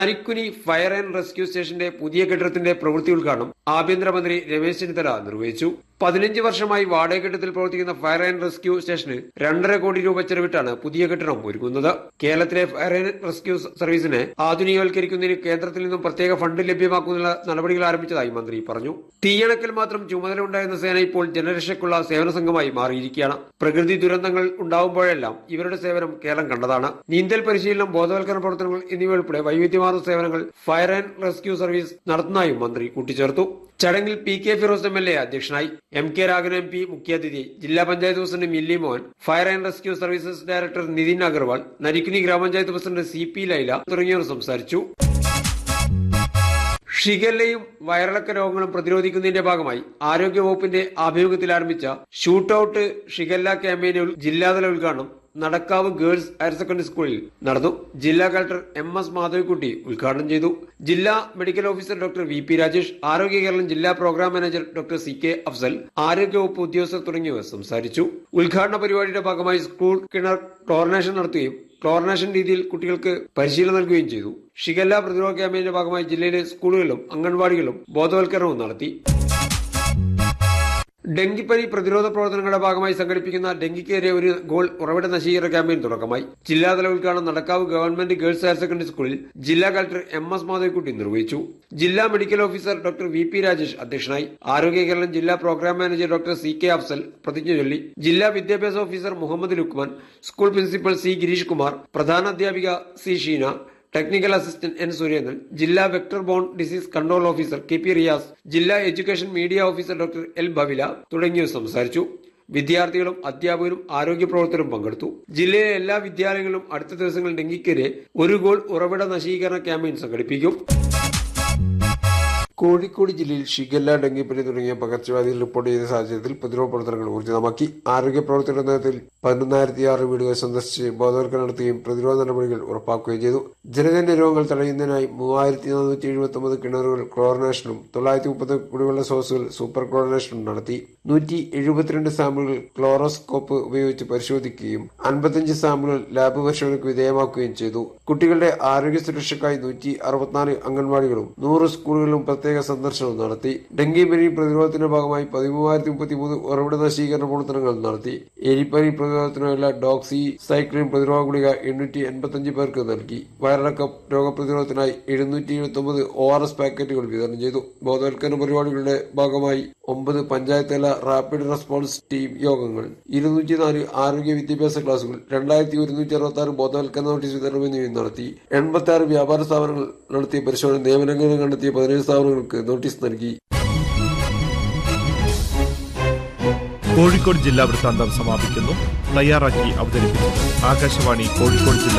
അരിക്കുനി fire and rescue സ്റ്റേഷന്റെ പുതിയ കെട്ടിടത്തിന്റെ പ്രവൃത്തി ഉദ്ഘാടനം ആഭ്യന്തരമന്ത്രി രമേശ് ചെന്നിത്തല നിർവഹിച്ചു പതിനഞ്ച് വർഷമായി വാടക കെട്ടിടത്തിൽ പ്രവർത്തിക്കുന്ന ഫയർ ആൻഡ് റെസ്ക്യൂ സ്റ്റേഷന് രണ്ടര കോടി രൂപ ചെലവിട്ടാണ് പുതിയ കെട്ടിടം ഒരുങ്ങുന്നത് കേരളത്തിലെ ഫയർ ആൻഡ് റെസ്ക്യൂ സർവീസിനെ ആധുനികവൽക്കരിക്കുന്നതിന് കേന്ദ്രത്തിൽ നിന്നും പ്രത്യേക ഫണ്ട് ലഭ്യമാക്കുന്നതിനുള്ള നടപടികൾ ആരംഭിച്ചതായി മന്ത്രി പറഞ്ഞു തീയണക്കിൽ മാത്രം ചുമതല ഉണ്ടായിരുന്ന സേന ഇപ്പോൾ ജനരക്ഷയ്ക്കുള്ള സേവന സംഘമായി മാറിയിരിക്കുകയാണ് പ്രകൃതി ദുരന്തങ്ങൾ ഉണ്ടാവുമ്പോഴെല്ലാം ഇവരുടെ സേവനം കേരളം കണ്ടതാണ് നീന്തൽ പരിശീലനം ബോധവൽക്കരണ പ്രവർത്തനങ്ങൾ എന്നിവ ഉൾപ്പെടെ വൈവിധ്യമാർന്ന സേവനങ്ങൾ ഫയർ ആൻഡ് റെസ്ക്യൂ സർവീസ് നടത്തുന്നതായും മന്ത്രി കൂട്ടിച്ചേർത്തു ചടങ്ങിൽ P K Firoz M L A അധ്യക്ഷനായി എം കെ രാഘവൻ എം പി മുഖ്യാതിഥി ജില്ലാ panchayat president Milli Mohan fire and rescue services director Nitin Agarwal Narikkuni grama panchayat president C P Laila തുടങ്ങിയവർ സംസാരിച്ചു ഷിഗല്ലയും വയറിളക്ക രോഗങ്ങളും പ്രതിരോധിക്കുന്നതിന്റെ ഭാഗമായി ആരോഗ്യവകുപ്പിന്റെ ആഭിമുഖ്യത്തിൽ ആരംഭിച്ച ഷൂട്ട് ഔട്ട് ഷിഗല്ല ക്യാമ്പയിന്റെ ഉൽ- ജില്ലാതല ഉദ്ഘാടനം നടക്കാവ് ഗേൾസ് ഹയർ സെക്കൻഡറി സ്കൂളിൽ നടന്നു ജില്ലാ കളക്ടർ എം എസ് മാധവിക്കുട്ടി ഉദ്ഘാടനം ചെയ്തു ജില്ലാ medical officer doctor V P Rajesh Arogya Keralam ജില്ലാ programme manager doctor C K Afsal ആരോഗ്യവകുപ്പ് ഉദ്യോഗസ്ഥർ തുടങ്ങിയവർ സംസാരിച്ചു ഉദ്ഘാടന പരിപാടിയുടെ ഭാഗമായി സ്കൂൾ കിണർ ക്ലോറിനേഷൻ നടത്തുകയും ക്ലോറിനേഷൻ രീതിയിൽ കുട്ടികൾക്ക് പരിശീലനം നൽകുകയും ചെയ്തു ഷിഗല്ല പ്രതിരോധ ക്യാമ്പയിന്റെ ഭാഗമായി ജില്ലയിലെ സ്കൂളുകളിലും അംഗൻവാടികളിലും ബോധവൽക്കരണവും നടത്തി ഡെങ്കിപ്പനി പ്രതിരോധ പ്രവർത്തനങ്ങളുടെ ഭാഗമായി സംഘടിപ്പിക്കുന്ന ഡെങ്കിക്കെതിരെ ഒരു ഗോൾ ഉറവിട നശീകരണ ക്യാമ്പയിൻ തുടക്കമായി ജില്ലാതല ഉദ്ഘാടനം Nadakkavu government girls higher secondary സ്കൂളിൽ ജില്ലാ കളക്ടർ എം എസ് മാധവിക്കുട്ടി നിർവഹിച്ചു ജില്ലാ medical officer doctor V P Rajesh അധ്യക്ഷനായി ആരോഗ്യ കേരളം ജില്ലാ programme manager doctor C K Afsal പ്രതിജ്ഞ ചൊല്ലി ജില്ലാ വിദ്യാഭ്യാസ officer Muhammad Lukman school principal C Girish Kumar പ്രധാന അധ്യാപിക സി ഷീന ടെക്നിക്കൽ അസിസ്റ്റന്റ് എൻ സുരേന്ദ്രൻ ജില്ലാ vector borne disease control officer K P Riyas ജില്ലാ education media officer doctor L Bhavila തുടങ്ങിയവർ സംസാരിച്ചു വിദ്യാർത്ഥികളും അധ്യാപകരും ആരോഗ്യ പ്രവർത്തകരും പങ്കെടുത്തു ജില്ലയിലെ എല്ലാ വിദ്യാലയങ്ങളിലും അടുത്ത ദിവസങ്ങളിൽ ഡെങ്കിക്കെതിരെ ഒരു ഗോൾ ഉറവിട നശീകരണ ക്യാമ്പയിൻ സംഘടിപ്പിക്കും കോഴിക്കോട് ജില്ലയിൽ ഷിഗല്ല ഡെങ്കിപ്പനി തുടങ്ങിയ പകർച്ചവ്യാധികൾ റിപ്പോർട്ട് ചെയ്ത സാഹചര്യത്തിൽ പ്രതിരോധ പ്രവർത്തനങ്ങൾ ഊർജിതമാക്കി ആരോഗ്യ പ്രവർത്തകരുടെ നേതൃത്വത്തിൽ പതിനൊന്നായിരത്തി ആറ് വീടുകൾ സന്ദർശിച്ച് ബോധവൽക്കരണം നടത്തുകയും പ്രതിരോധ നടപടികൾ ഉറപ്പാക്കുകയും ചെയ്തു ജനജന്യ രോഗങ്ങൾ തടയുന്നതിനായി മൂവായിരത്തി നാനൂറ്റി എഴുപത്തി ഒമ്പത് കിണറുകൾ ക്ലോറിനേഷനും തൊള്ളായിരത്തി മുപ്പത് കുടിവെള്ള സോഴ്സുകൾ സൂപ്പർ ക്ലോറിനേഷനും നടത്തി നൂറ്റി എഴുപത്തിരണ്ട് സാമ്പിളുകൾ ക്ലോറോസ്കോപ്പ് ഉപയോഗിച്ച് പരിശോധിക്കുകയും അൻപത്തിയഞ്ച് സാമ്പിളുകൾ ലാബ് പരിശോധനയ്ക്ക് വിധേയമാക്കുകയും ചെയ്തു കുട്ടികളുടെ ആരോഗ്യ സുരക്ഷയ്ക്കായി നൂറ്റി അറുപത്തിനാല് അംഗൻവാടികളും നൂറ് സ്കൂളുകളിലും പ്രത്യേക സന്ദർശനം നടത്തി ഡെങ്കിപ്പനി പ്രതിരോധത്തിന്റെ ഭാഗമായി പതിമൂവായിരത്തി മുപ്പത്തിമൂന്ന് ഉറവിട നശീകരണ പ്രവർത്തനങ്ങൾ നടത്തി എലിപ്പനി പ്രതിരോധത്തിനുള്ള ഡോക്സി സൈക്ലിൻ പ്രതിരോധ ഗുളിക എണ്ണൂറ്റി എൺപത്തിയഞ്ച് പേർക്ക് നൽകി വയറിളക്കം രോഗപ്രതിരോധത്തിനായി എഴുന്നൂറ്റി എഴുപത്തി ഒമ്പത് ഒ ആർ എസ് പാക്കറ്റുകൾ വിതരണം ചെയ്തു ബോധവൽക്കരണ പരിപാടികളുടെ ഭാഗമായി ഒമ്പത് പഞ്ചായത്ത് തല റാപ്പിഡ് റെസ്പോൺസ് ടീം യോഗങ്ങൾ ഇരുന്നൂറ്റി നാല് ആരോഗ്യ വിദ്യാഭ്യാസ ക്ലാസുകൾ രണ്ടായിരത്തി ഒരുന്നൂറ്റി അറുപത്തി ആറ് ബോധവൽക്കരണ നോട്ടീസ് വിതരണം എന്നിവയും നടത്തി എൺപത്തി ആറ് വ്യാപാര സ്ഥാപനങ്ങൾ നടത്തിയ പരിശോധന നിയമലംഘനം കണ്ടെത്തിയ പതിനേഴ് സ്ഥാപനങ്ങൾക്ക് നോട്ടീസ് നൽകി കോഴിക്കോട് ജില്ലാ വൃത്താന്തം സമാപിക്കുന്നു തയ്യാറാക്കി അവതരിപ്പിച്ചത് ആകാശവാണി കോഴിക്കോട് ജില്ലാ